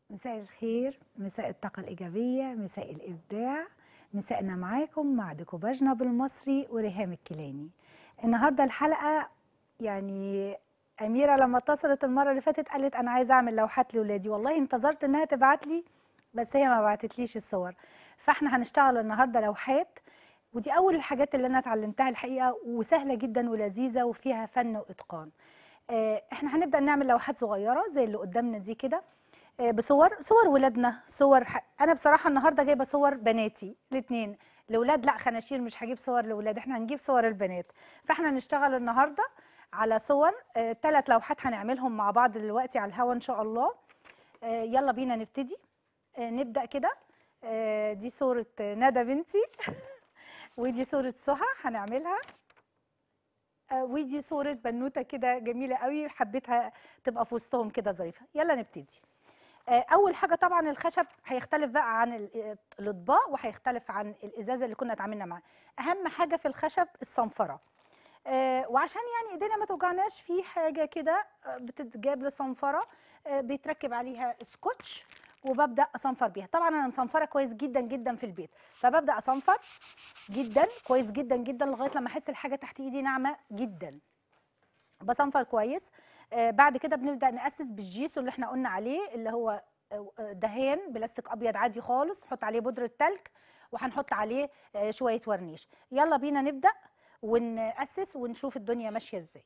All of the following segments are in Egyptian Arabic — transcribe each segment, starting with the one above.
مساء الخير مساء الطاقة الإيجابية مساء الإبداع مساءنا معاكم مع ديكوباجنا بالمصري وريهام الكيلاني النهاردة الحلقة يعني أميرة لما اتصلت المرة اللي فاتت قالت أنا عايزة أعمل لوحات لولادي والله انتظرت إنها تبعت لي بس هي ما بعتتليش الصور فاحنا هنشتغل النهاردة لوحات ودي أول الحاجات اللي أنا اتعلمتها الحقيقة وسهلة جدا ولذيذة وفيها فن وإتقان آه، احنا هنبدأ نعمل لوحات صغيرة زي اللي قدامنا دي كده آه، بصور صور ولادنا صور ح... انا بصراحه النهارده جايبه صور بناتي الاثنين الاولاد لا خناشير مش هجيب صور لاولاد احنا هنجيب صور البنات فاحنا هنشتغل النهارده على صور ثلاث لوحات هنعملهم مع بعض دلوقتي على الهوا ان شاء الله آه، يلا بينا نبتدي آه، نبدا كده آه، دي صوره ندى بنتي ودي صوره سهى هنعملها آه، ودي صوره بنوته كده جميله قوي حبيتها تبقى في وسطهم كده ظريفه يلا نبتدي آه، اول حاجه طبعا الخشب هيختلف بقى عن ال- الاطباق وهيختلف عن الازازه اللي كنا اتعاملنا معاها اهم حاجه في الخشب الصنفره آه، وعشان يعني ايدينا ما توجعناش في حاجه كده آه، بتتجاب لصنفره آه، بيتركب عليها سكوتش وببدا اصنفر بيها طبعا انا مصنفره كويس جدا جدا في البيت فببدا اصنفر جدا كويس جدا جدا لغايه لما احس الحاجه تحت ايدي ناعمه جدا بصنفر كويس آه بعد كده بنبدا ناسس بالجيسو اللي احنا قلنا عليه اللي هو آه، آه، دهان بلاستيك ابيض عادي خالص نحط عليه بودره تلج وهنحط عليه آه، شويه ورنيش يلا بينا نبدا وناسس ونشوف الدنيا ماشيه ازاي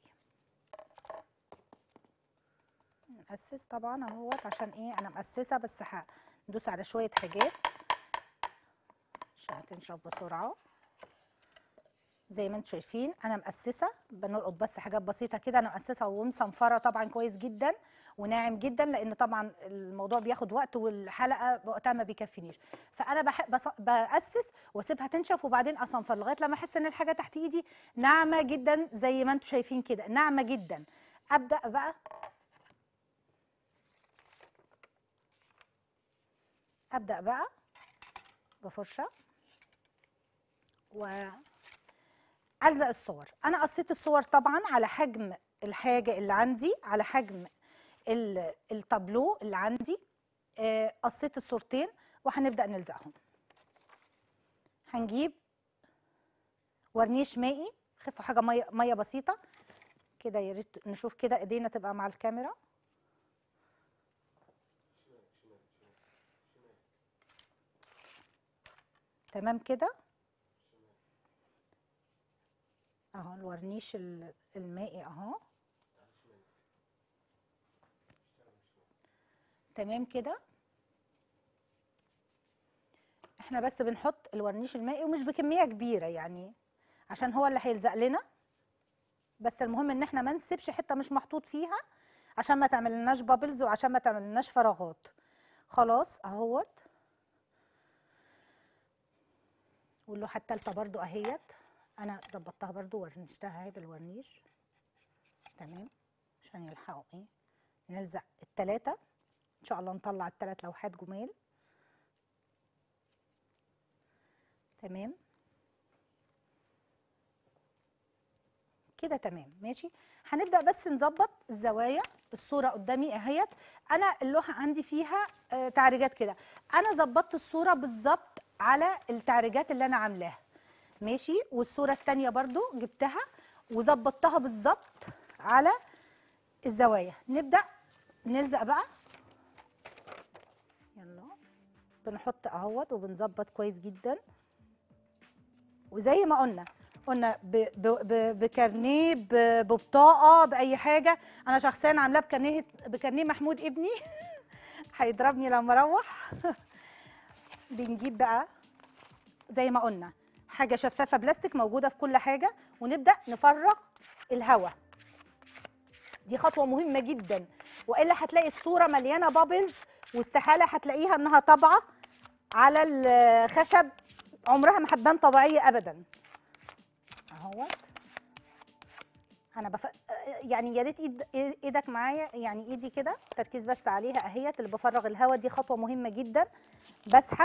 ناسس طبعا اهوت عشان ايه انا ماسسه بس هندوس على شويه حاجات عشان تنشف بسرعه زي ما انتم شايفين انا مأسسه بنلقط بس حاجات بسيطه كده انا مأسسه ومصنفره طبعا كويس جدا وناعم جدا لان طبعا الموضوع بياخد وقت والحلقه وقتها ما بيكفينيش فانا بح... بص... بأسس واسيبها تنشف وبعدين اصنفر لغايه لما احس ان الحاجه تحت ايدي ناعمه جدا زي ما انتم شايفين كده ناعمه جدا ابدا بقى ابدا بقى بفرشه و الزق الصور انا قصيت الصور طبعا على حجم الحاجه اللي عندي على حجم ال- التابلو اللي عندي آه، قصيت الصورتين وهنبدا نلزقهم هنجيب ورنيش مائي خفوا حاجه ميه ميه بسيطه كده يا ريت نشوف كده ايدينا تبقى مع الكاميرا تمام كده اهو الورنيش ال- المائي اهو تمام كده احنا بس بنحط الورنيش المائي ومش بكميه كبيره يعني عشان هو اللي هيلزق لنا بس المهم ان احنا ما نسيبش حته مش محطوط فيها عشان ما تعملناش بابلز وعشان ما تعملناش فراغات خلاص اهوت واللوحه التالته برضو اهيت انا ظبطتها برضو ورنشتها اهي بالورنيش تمام عشان يلحقوا ايه نلزق التلاتة ان شاء الله نطلع التلات لوحات جمال تمام كده تمام ماشي هنبدا بس نظبط الزوايا الصوره قدامي اهيت انا اللوحه عندي فيها آه، تعريجات كده انا ظبطت الصوره بالظبط على التعريجات اللي انا عاملاها ماشي والصوره التانية برضو جبتها وظبطتها بالظبط على الزوايا نبدا نلزق بقى يلا بنحط اهوت وبنظبط كويس جدا وزي ما قلنا قلنا ب- ب- ب- بكارنيه ب- ببطاقه باي حاجه انا شخصيا عاملاه بكارنيه بكارنيه محمود ابني هيضربني لما اروح بنجيب بقى زي ما قلنا حاجه شفافه بلاستيك موجوده في كل حاجه ونبدا نفرغ الهواء دي خطوه مهمه جدا والا هتلاقي الصوره مليانه بابلز واستحاله هتلاقيها انها طابعه على الخشب عمرها ما هتبان طبيعيه ابدا اهوت انا بف... يعني يا ريت إيد... ايدك معايا يعني ايدي كده تركيز بس عليها اهيت اللي بفرغ الهواء دي خطوه مهمه جدا بسحب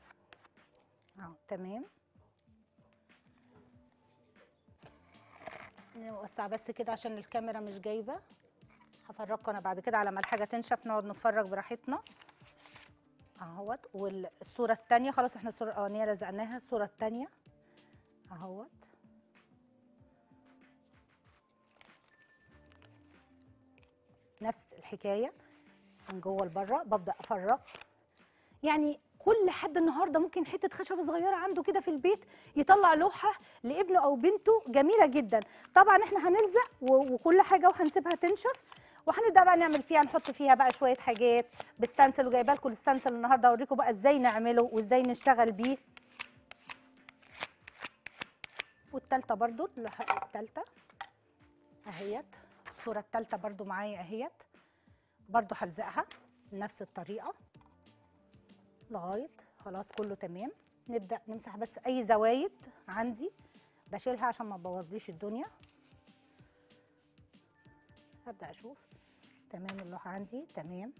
اهو تمام نوسع بس كده عشان الكاميرا مش جايبه هفرجكم انا بعد كده على ما الحاجه تنشف نقعد نتفرج براحتنا اهوت والصوره الثانيه خلاص احنا الصوره الاولانيه لزقناها الصوره الثانيه اهوت نفس الحكايه من جوه لبره ببدا افرغ يعني كل حد النهارده ممكن حته خشبه صغيره عنده كده في البيت يطلع لوحه لابنه او بنته جميله جدا طبعا احنا هنلزق و- وكل حاجه وهنسيبها تنشف وهنبدا بقى نعمل فيها نحط فيها بقى شويه حاجات بالستانسل وجايبه لكم الستانسل النهارده اوريكم بقى ازاي نعمله وازاي نشتغل بيه والتالتة برضو اللوحة التالتة اهيت الصورة التالتة برضو معايا اهيت برضو هلزقها بنفس الطريقة لغاية خلاص كله تمام نبدأ نمسح بس أي زوايد عندي بشيلها عشان ما تبوظليش الدنيا أبدأ أشوف تمام اللوحة عندي تمام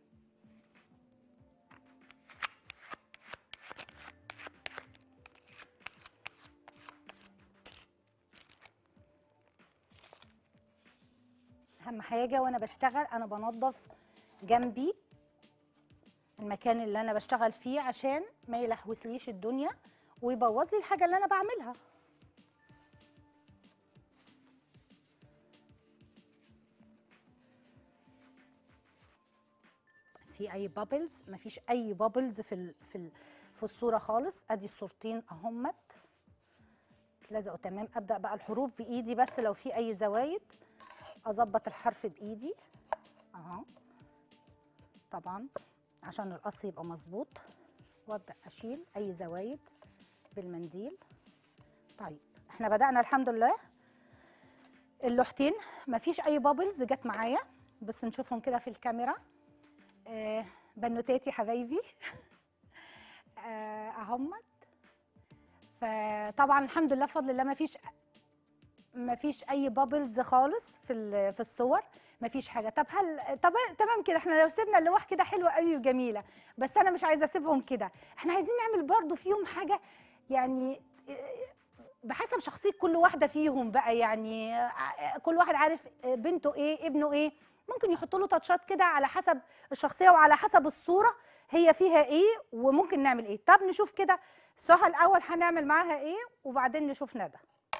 أهم حاجة وأنا بشتغل أنا بنظف جنبي المكان اللي انا بشتغل فيه عشان ما يلحوسليش الدنيا ويبوظ لي الحاجه اللي انا بعملها في اي بابلز مفيش اي بابلز في ال في ال في الصوره خالص ادي الصورتين اهمت لزقوا تمام ابدا بقى الحروف بايدي بس لو في اي زوايد اظبط الحرف بايدي اهو طبعا عشان القص يبقى مظبوط وابدا اشيل اي زوايد بالمنديل طيب احنا بدانا الحمد لله اللوحتين مفيش اي بابلز جت معايا بس نشوفهم كده في الكاميرا آه بنوتاتي حبايبي آه اهمت فطبعا الحمد لله بفضل الله مفيش مفيش اي بابلز خالص في ال- في الصور مفيش حاجه طب هل طب تمام كده احنا لو سيبنا اللوح كده حلوه قوي وجميله بس انا مش عايزه اسيبهم كده احنا عايزين نعمل برضو فيهم حاجه يعني بحسب شخصيه كل واحده فيهم بقى يعني ع- كل واحد عارف بنته ايه ابنه ايه ممكن يحطوا له تاتشات كده على حسب الشخصيه وعلى حسب الصوره هي فيها ايه وممكن نعمل ايه طب نشوف كده سهى الاول هنعمل معاها ايه وبعدين نشوف ندى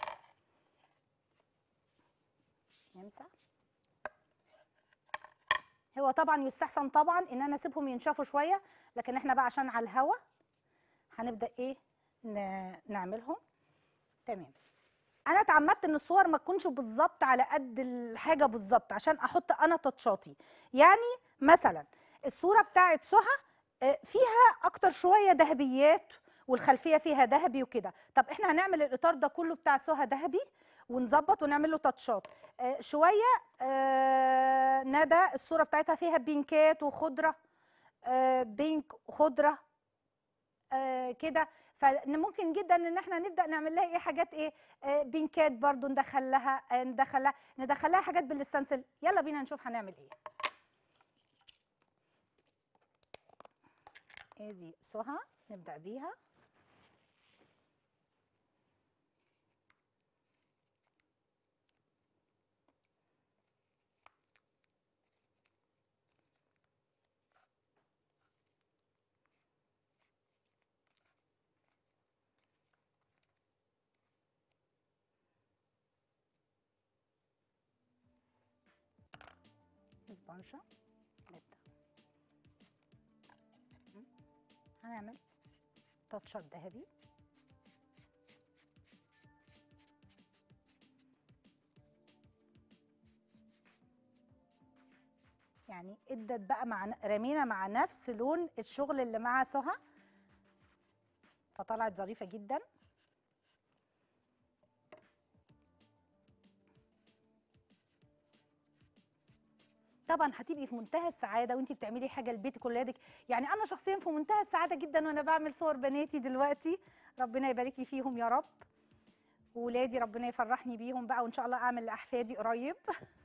نمسح هو طبعا يستحسن طبعا ان انا اسيبهم ينشفوا شويه لكن احنا بقى عشان على الهوا هنبدا ايه ن- نعملهم تمام انا اتعمدت ان الصور ما تكونش بالظبط على قد الحاجه بالظبط عشان احط انا تاتشاتي يعني مثلا الصوره بتاعت سهى آه، فيها اكتر شويه ذهبيات والخلفيه فيها ذهبي وكده طب احنا هنعمل الاطار ده كله بتاع سهى ذهبي ونظبط ونعمل له تاتشات آه، شويه آه، ندى الصوره بتاعتها فيها بينكات وخضره آه، بينك خضره آه، كده فممكن جدا ان احنا نبدا نعمل لها ايه حاجات ايه آه، بينكات برضو ندخل لها آه، ندخل لها ندخل لها حاجات بالستانسل يلا بينا نشوف هنعمل ايه ادي سهى نبدا بيها سبونشة نبدأ م? هنعمل تاتشات ذهبي يعني ادت بقى مع رمينا مع نفس لون الشغل اللي مع سهى فطلعت ظريفة جدا طبعا هتبقي في منتهى السعاده وانت بتعملي حاجه لبيتك ولادك يعني انا شخصيا في منتهى السعاده جدا وانا بعمل صور بناتي دلوقتي ربنا يبارك لي فيهم يا رب وولادي ربنا يفرحني بيهم بقى وان شاء الله اعمل لاحفادي قريب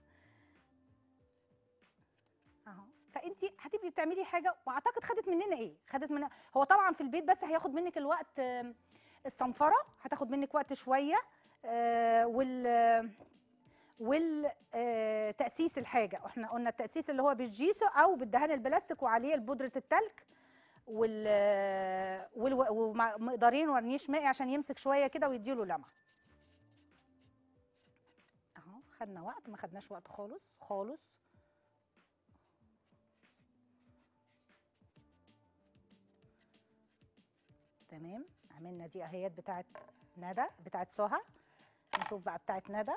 اهو فانت هتبقي بتعملي حاجه واعتقد خدت مننا ايه خدت مننا هو طبعا في البيت بس هياخد منك الوقت آم، الصنفره هتاخد منك وقت شويه آه، وال والتاسيس الحاجه احنا قلنا التاسيس اللي هو بالجيسو او بالدهان البلاستيك وعليه بودره التلج وال والو- ومقدارين ورنيش مائي عشان يمسك شويه كده ويديله لمعه اهو خدنا وقت ما خدناش وقت خالص خالص تمام عملنا دي اهيات بتاعت ندى بتاعت سهى نشوف بقى بتاعت ندى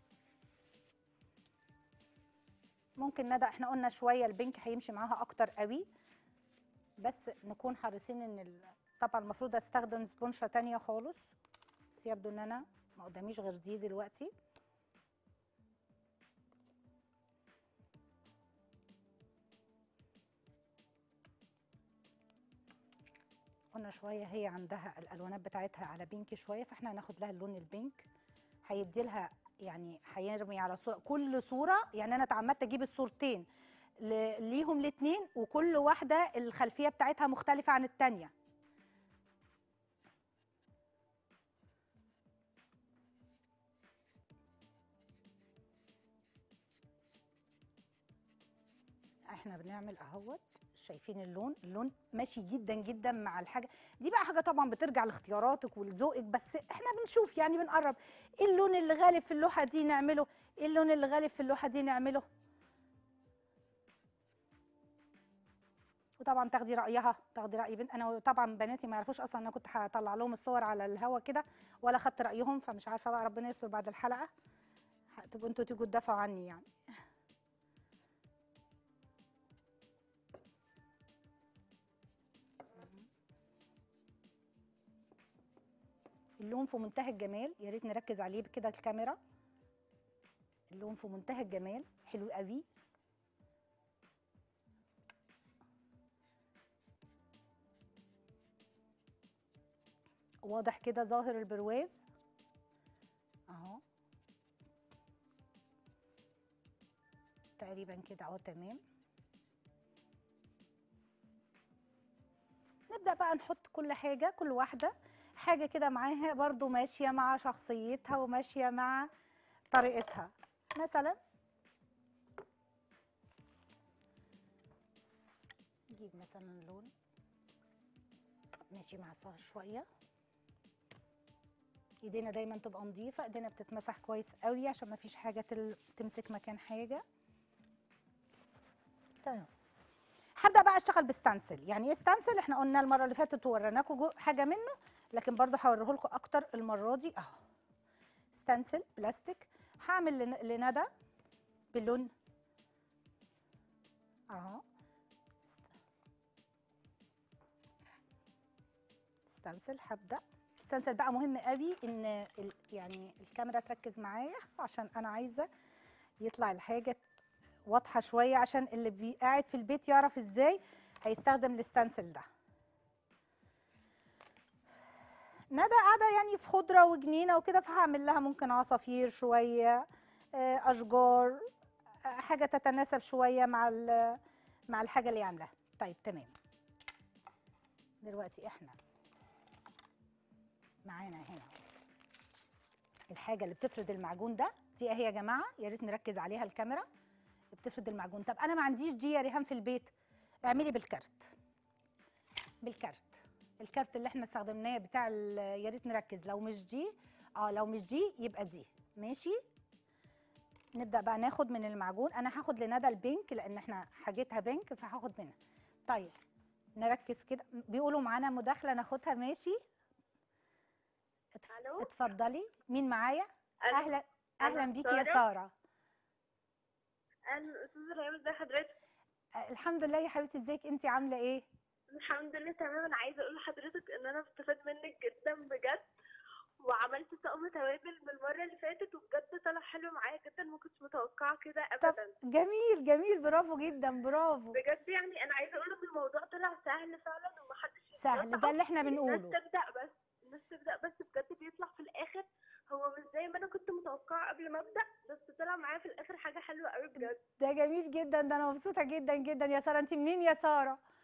ممكن ندى احنا قلنا شويه البنك هيمشي معاها اكتر قوي بس نكون حريصين ان ال... طبعا المفروض استخدم سبونشه تانية خالص بس يبدو ان انا ما قداميش غير دي دلوقتي قلنا شويه هي عندها الالوانات بتاعتها على بينك شويه فاحنا هناخد لها اللون البينك هيدي لها يعني هيرمي على صوره كل صوره يعني انا اتعمدت اجيب الصورتين ل- ليهم الاثنين وكل واحده الخلفيه بتاعتها مختلفه عن الثانيه احنا بنعمل اهوت شايفين اللون اللون ماشي جدا جدا مع الحاجه دي بقى حاجه طبعا بترجع لاختياراتك ولذوقك بس احنا بنشوف يعني بنقرب ايه اللون اللي غالب في اللوحه دي نعمله ايه اللون اللي غالب في اللوحه دي نعمله وطبعا تاخدي رايها تاخدي راي بنت انا طبعا بناتي ما يعرفوش اصلا انا كنت هطلع لهم الصور على الهوا كده ولا خدت رايهم فمش عارفه بقى ربنا يستر بعد الحلقه تبقوا انتوا تيجوا تدافعوا عني يعني اللون في منتهى الجمال يا ريت نركز عليه كده الكاميرا اللون في منتهى الجمال حلو قوي واضح كده ظاهر البرواز اهو تقريبا كده اهو تمام نبدأ بقى نحط كل حاجة كل واحدة حاجة كده معاها برضو ماشية مع شخصيتها وماشية مع طريقتها مثلا نجيب مثلا لون ماشي مع سهر شوية ايدينا دايما تبقى نظيفة ايدينا بتتمسح كويس قوي عشان ما فيش حاجة تل- تمسك مكان حاجة تمام هبدا بقى اشتغل بستانسل يعني ايه ستانسل احنا قلنا المره اللي فاتت وريناكم جو- حاجه منه لكن برضو هوريه لكم اكتر المره دي اهو ستانسل بلاستيك هعمل لن- لندى باللون اهو ستانسل هبدا ستانسل بقى مهم قوي ان ال- يعني الكاميرا تركز معايا عشان انا عايزه يطلع الحاجه واضحه شويه عشان اللي بي- قاعد في البيت يعرف ازاي هيستخدم الستانسل ده ندى قاعده يعني في خضره وجنينه وكده فهعمل لها ممكن عصافير شويه آه، اشجار آه، حاجه تتناسب شويه مع ال- مع الحاجه اللي عاملاها طيب تمام دلوقتي احنا معانا هنا الحاجه اللي بتفرد المعجون ده دي اهي يا جماعه يا ريت نركز عليها الكاميرا بتفرد المعجون طب انا ما عنديش دي يا ريهام في البيت اعملي بالكارت بالكارت الكارت اللي احنا استخدمناه بتاع ال- يا ريت نركز لو مش دي اه لو مش دي يبقى دي ماشي نبدا بقى ناخد من المعجون انا هاخد لندى البينك لان احنا حاجتها بينك فهاخد منها طيب نركز كده بيقولوا معانا مداخله ناخدها ماشي اتف- الو اتفضلي مين معايا ألو. اهلا اهلا أنا بيكي يا سارة. ساره انا استاذه ريم ازي حضرتك آه، الحمد لله يا حبيبتي ازيك انت عامله ايه الحمد لله تمام انا عايزه اقول لحضرتك ان انا بستفاد منك جدا بجد وعملت طقم توابل من المره اللي فاتت وبجد طلع حلو معايا جدا ما كنتش متوقعه كده طب ابدا جميل جميل برافو جدا برافو بجد يعني انا عايزه اقول ان الموضوع طلع سهل فعلا ومحدش سهل ده اللي احنا بنقوله الناس تبدا بس الناس تبدا بس بجد بيطلع في الاخر هو مش زي ما انا كنت متوقعه قبل ما ابدا بس طلع معايا في الاخر حاجه حلوه قوي بجد ده جميل جدا ده انا مبسوطه جدا جدا يا ساره انت منين يا ساره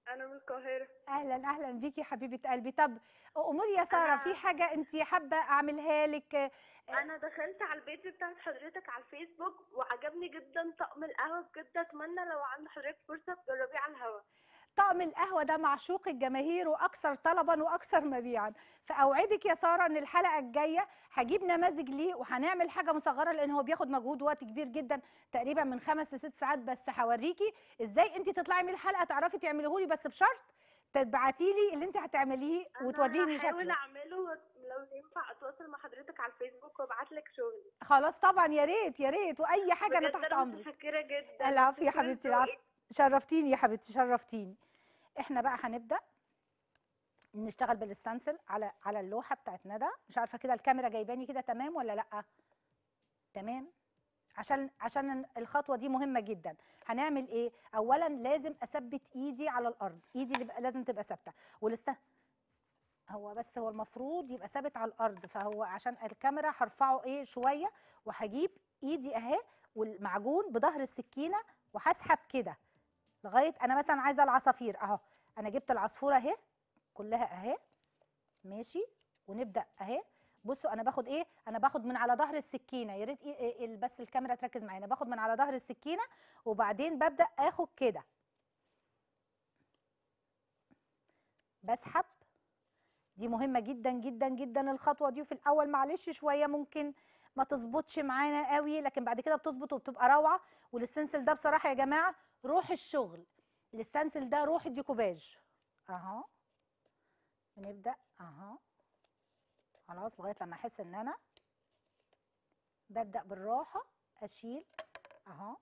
انا من القاهره اهلا اهلا بيكي يا حبيبه قلبي طب اموري يا ساره أنا- في حاجه انت حابه اعملها لك آه، انا دخلت على البيج بتاعت حضرتك على الفيسبوك وعجبني جدا طقم القهوه بجد اتمنى لو عند حضرتك فرصه تجربيه على الهوا طقم القهوه ده معشوق الجماهير واكثر طلبا واكثر مبيعا فاوعدك يا ساره ان الحلقه الجايه هجيب نماذج ليه وهنعمل حاجه مصغره لان هو بياخد مجهود وقت كبير جدا تقريبا من خمس لست ساعات بس هوريكي ازاي انت تطلعي من الحلقه تعرفي تعمليه لي بس بشرط تبعتي لي اللي انت هتعمليه وتوريني انا هحاول شكله اعمله لو ينفع اتواصل مع حضرتك على الفيسبوك وابعت لك شغلي خلاص طبعا يا ريت يا ريت واي حاجه انا بجد تحت انا امرك متشكره جدا العفو يا شكراً حبيبتي ذوقك. العفو شرفتيني يا حبيبتي شرفتيني احنا بقى هنبدا نشتغل بالستانسل على على اللوحه بتاعت ندى مش عارفه كده الكاميرا جايباني كده تمام ولا لا تمام عشان عشان الخطوه دي مهمه جدا هنعمل ايه اولا لازم اثبت ايدي على الارض ايدي اللي بقى لازم تبقى ثابته ولست هو بس هو المفروض يبقى ثابت على الارض فهو عشان الكاميرا هرفعه ايه شويه وهجيب ايدي اهي والمعجون بظهر السكينه وهسحب كده لغايه انا مثلا عايزه العصافير اهو انا جبت العصفوره اهي كلها اهي ماشي ونبدا اهي بصوا انا باخد ايه انا باخد من على ظهر السكينه يا ريت إيه إيه بس الكاميرا تركز معايا انا باخد من على ظهر السكينه وبعدين ببدا اخد كده بسحب دي مهمه جدا جدا جدا الخطوه دي وفي الاول معلش شويه ممكن ما تظبطش معانا قوي لكن بعد كده بتظبط وبتبقى روعه والستنسل ده بصراحه يا جماعه روح الشغل الستنسل ده روح الديكوباج اهو بنبدا اهو خلاص لغايه لما احس ان انا ببدا بالراحه اشيل اهو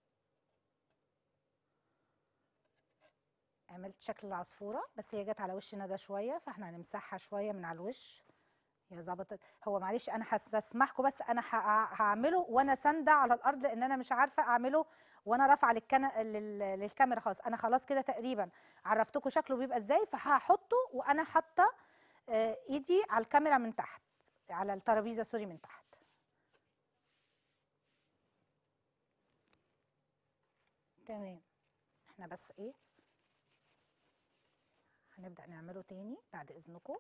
عملت شكل العصفوره بس هي جت على وش ندى شويه فاحنا هنمسحها شويه من على الوش هي ظبطت هو معلش انا هس- هسمحكم بس انا ه- هعمله وانا سانده على الارض لان انا مش عارفه اعمله وانا رافعه للكنا... لل... للكاميرا خلاص انا خلاص كده تقريبا عرفتكم شكله بيبقى ازاي فهحطه وانا حاطه آه، ايدي على الكاميرا من تحت على الترابيزه سوري من تحت تمام احنا بس ايه هنبدأ نعمله تاني بعد اذنكم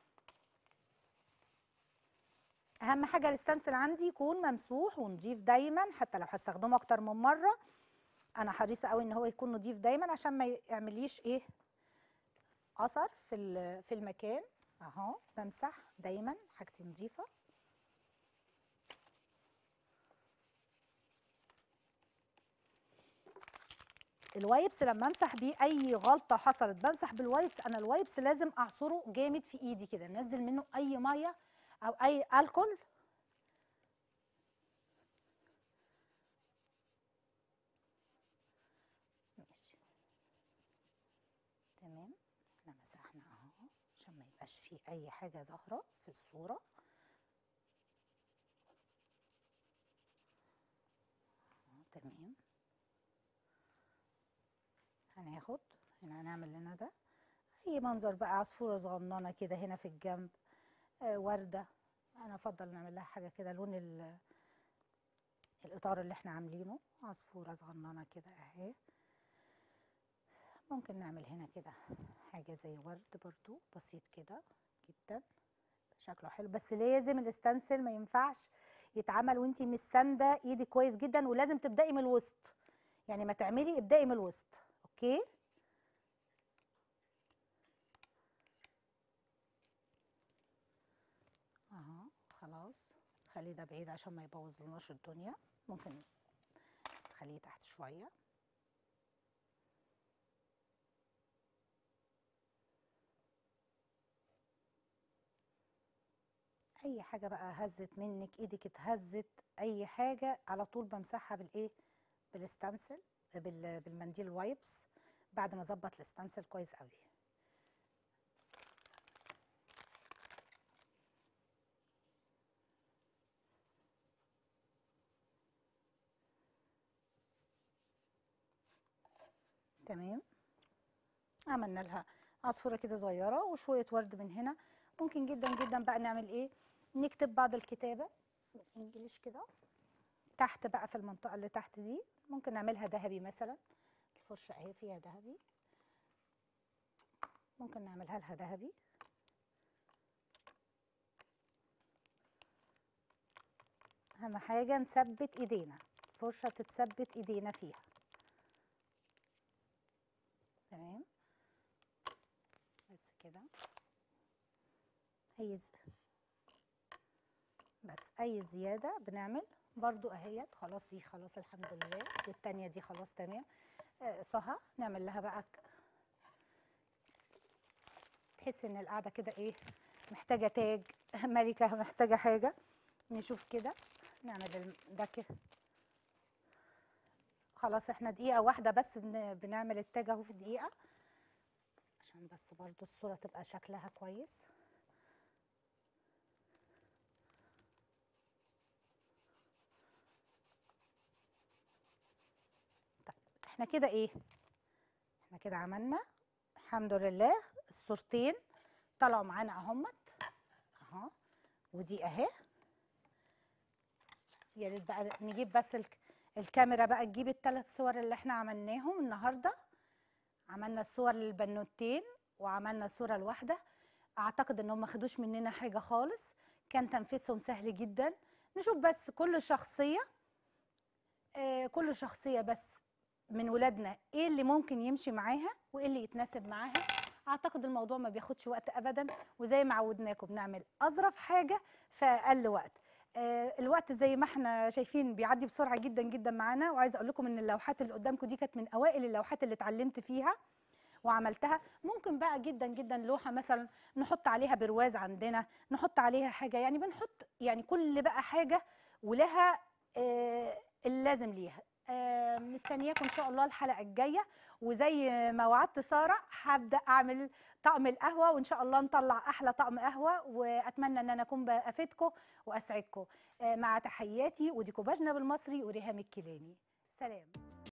اهم حاجه الستانسل عندي يكون ممسوح ونضيف دايما حتى لو هستخدمه اكتر من مره انا حريصه قوي ان هو يكون نضيف دايما عشان ما يعمليش ايه اثر في ال- في المكان اهو بمسح دايما حاجتي نظيفه الوايبس لما امسح بيه اي غلطه حصلت بمسح بالوايبس انا الوايبس لازم اعصره جامد في ايدي كده انزل منه اي ميه او اي الكول ماشي تمام احنا مسحنا اهو عشان ما يبقاش فيه اي حاجه ظاهره في الصوره أهو، تمام هناخد هنا هنعمل لنا ده اي منظر بقى عصفوره صغننه كده هنا في الجنب آه ورده انا افضل نعمل لها حاجه كده لون ال- الاطار اللي احنا عاملينه عصفوره صغننه كده اهي ممكن نعمل هنا كده حاجه زي ورد برضو بسيط كده جدا شكله حلو بس لازم الاستنسل ما ينفعش يتعمل وانتي مستنده ايدي كويس جدا ولازم تبداي من الوسط يعني ما تعملي ابداي من الوسط اوكي اهو خلاص خليه ده بعيد عشان ما يبوظلناش الدنيا ممكن بس خليه تحت شويه اي حاجه بقى هزت منك ايدك اتهزت اي حاجه على طول بمسحها بالايه بالستانسل بال- بالمنديل الوايبس بعد ما اظبط الستانسل كويس قوي تمام عملنا لها عصفوره كده صغيره وشويه ورد من هنا ممكن جدا جدا بقى نعمل ايه نكتب بعض الكتابه بالانجليش كده تحت بقى في المنطقه اللي تحت دي ممكن نعملها ذهبي مثلا الفرشه اهي فيها ذهبي ممكن نعملها لها ذهبي اهم حاجه نثبت ايدينا فرشه تتثبت ايدينا فيها تمام بس كده اي ز- بس اي زياده بنعمل برضو اهيت خلاص دي خلاص الحمد لله والتانية دي خلاص تمام آه، سهى نعمل لها بقى ك- تحس ان القعده كده ايه محتاجه تاج ملكه محتاجه حاجه نشوف كده نعمل الم- ده كده خلاص احنا دقيقه واحده بس بن- بنعمل التاج اهو في دقيقه عشان بس برضو الصوره تبقى شكلها كويس طيب احنا كده ايه احنا كده عملنا الحمد لله الصورتين طلعوا معانا اهمت اهو ودي اهي يا ريت بقى نجيب بس الك... الكاميرا بقى تجيب الثلاث صور اللي احنا عملناهم النهارده عملنا الصور للبنوتين وعملنا صوره الواحده اعتقد ان هم ما خدوش مننا حاجه خالص كان تنفيذهم سهل جدا نشوف بس كل شخصيه آه كل شخصيه بس من ولادنا ايه اللي ممكن يمشي معاها وايه اللي يتناسب معاها اعتقد الموضوع ما بياخدش وقت ابدا وزي ما عودناكم بنعمل اظرف حاجه في اقل وقت آه، الوقت زي ما احنا شايفين بيعدي بسرعه جدا جدا معانا وعايزه اقول لكم ان اللوحات اللي قدامكم دي كانت من اوائل اللوحات اللي اتعلمت فيها وعملتها ممكن بقى جدا جدا لوحه مثلا نحط عليها برواز عندنا نحط عليها حاجه يعني بنحط يعني كل بقى حاجه ولها آه، اللازم ليها آه، مستنياكم ان شاء الله الحلقه الجايه وزي ما وعدت ساره هبدا اعمل طقم القهوه وان شاء الله نطلع احلى طقم قهوه واتمنى ان انا اكون بافيدكم واسعدكم آه، مع تحياتي وديكوباجنا بالمصري وريهام الكيلاني سلام